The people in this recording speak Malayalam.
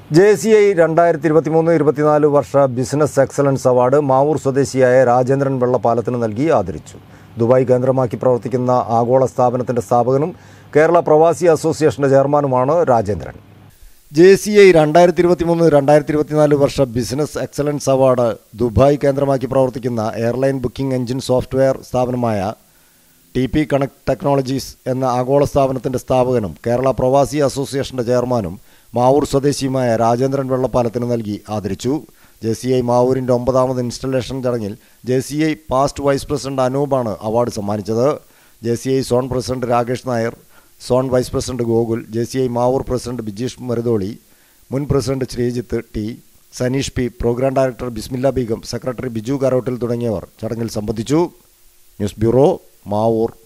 ജെ സി ഐ രണ്ടായിരത്തി ഇരുപത്തി മൂന്ന് ഇരുപത്തിനാല് വർഷ ബിസിനസ് എക്സലൻസ് അവാർഡ് മാവൂർ സ്വദേശിയായ രാജേന്ദ്രൻ വെള്ളപ്പാലത്തിന് നൽകി ആദരിച്ചു ദുബായ് കേന്ദ്രമാക്കി പ്രവർത്തിക്കുന്ന ആഗോള സ്ഥാപനത്തിന്റെ സ്ഥാപകനും കേരള പ്രവാസി അസോസിയേഷന്റെ ചെയർമാനുമാണ് രാജേന്ദ്രൻ ജെ സി ഐ രണ്ടായിരത്തി ഇരുപത്തി മൂന്ന് രണ്ടായിരത്തി ഇരുപത്തിനാല് വർഷ ബിസിനസ് എക്സലൻസ് അവാർഡ് ദുബായ് കേന്ദ്രമാക്കി പ്രവർത്തിക്കുന്ന എയർലൈൻ ബുക്കിംഗ് എഞ്ചിൻ സോഫ്റ്റ്വെയർ സ്ഥാപനമായ ടി പി കണക്ട് ടെക്നോളജീസ് എന്ന ആഗോള സ്ഥാപനത്തിന്റെ സ്ഥാപകനും കേരള പ്രവാസി അസോസിയേഷന്റെ ചെയർമാനും മാവൂർ സ്വദേശിയുമായ രാജേന്ദ്രൻ വെള്ളപ്പാലത്തിന് നൽകി ആദരിച്ചു ജെ സി ഐ മാവൂരിന്റെ ഒമ്പതാമത് ഇൻസ്റ്റലേഷൻ ചടങ്ങിൽ J C I past vice president അനൂപാണ് അവാർഡ് സമ്മാനിച്ചത് J C I zone president Rakesh Nair zone vice president Gokul J C I Mavoor president Bijeesh Marutholi മുൻ president Sreejith T Saneesh P programme director Bismilla Beegum secretary Biju Karottil തുടങ്ങിയവർ ചടങ്ങിൽ സംബന്ധിച്ചു ന്യൂസ് ബ്യൂറോ മാവൂർ